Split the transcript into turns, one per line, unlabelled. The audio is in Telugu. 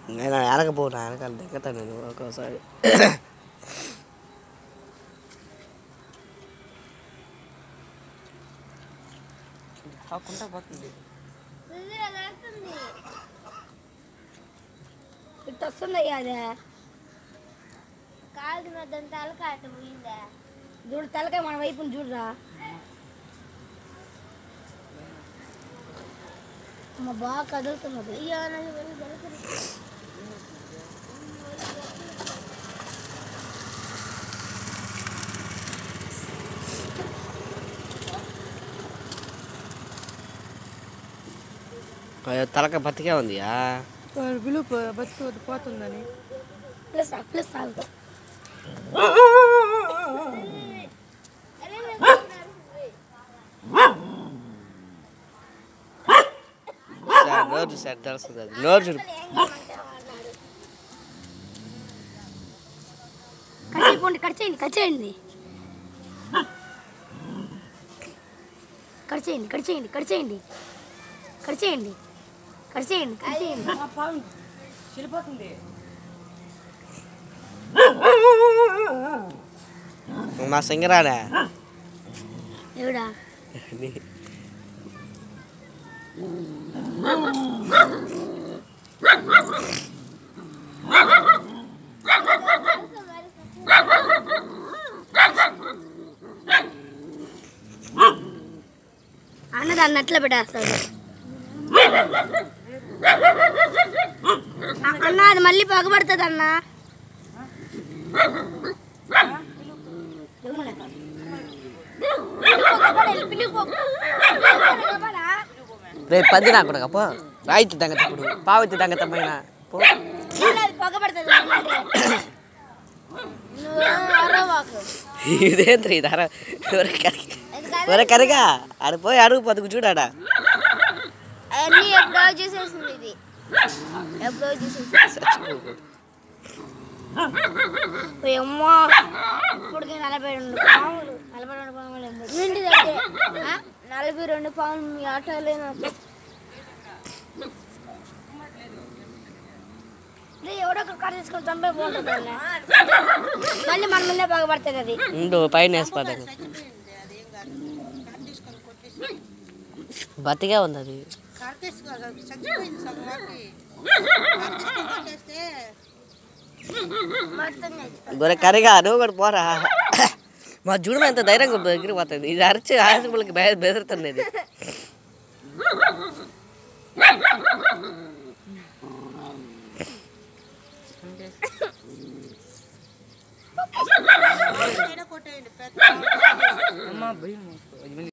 నేను వెనకపోనా వెనకాల దిగుతాను నేను ఒక్కోసారి
కాకుండా పోతుంది
ఇటు వస్తుంది అయ్యా అదే కాదు దాని తలకాయ అటు పోయిందా చూడు తలకాయ మన వైపుని చూడరా అమ్మ బాగా కదులుతున్నది అయ్యా నాకు వెళ్ళి దొరకదు.
అయ్యో, తలక బతికే ఉందియా
పిలుపు బతుకు పోతుందని
ప్లస్ ఆ, ప్లస్ ఆగు.
సార్ నోరు చూసారు తెలుస్తుంది అది నోరు చూడు
కట్ చేయకండి కట్ చేయండి కట్ చేయండి కట్ చేయండి కట్ చేయండి కట్ చేయండి కట్ చేయండి కట్ చేయండి కట్ చేయండి
చెల్లిపోతుంది
మా సింగరాడా
ఎవడా అన్న దాన్ని అట్లా పెట్టేస్తాడు అన్న అది మళ్ళీ పగబడుతుంది అన్న
రేపు పది నాకు కూడా పో రాయితీ దంగత ఇప్పుడు పావతి దంగత పైన పో
పగబడుతుంది
ఇదేంద్ర ఇది అర ఎవరి కరిగి ఎవరి కరిగా ఆడ పోయి అడుగు బతుకు చూడాడా
అన్నీ ఎప్పుడో చూసేసింది ఇది ఎప్పుడో చూసేసింది అమ్మా ఇప్పటికే నలభై రెండు పాములు నలభై రెండు పాములు ఎందుకు? ఇంటి దగ్గర ఆ? నలభై రెండు పాములు మీ ఆటోలో నాకు ఇది ఎవడో ఒక కార్ తీసుకొని చంపే బాగుంటుంది అన్న. మళ్ళీ మన ముందే బాగుపడుతుంది అది
ఉండు పైన వేసిపోతాను బతికే ఉంది అది
మొత్తం చచ్చిపోయింది.
గొర్రె కరిగా నువ్వు కూడా పోరా మా చూడమ ఎంత ధైర్యంగా దగ్గర పోతుంది ఇది అరిచి హాస్పిటల్కి బె బెదురుతుంది ఇది
అమ్మ భయం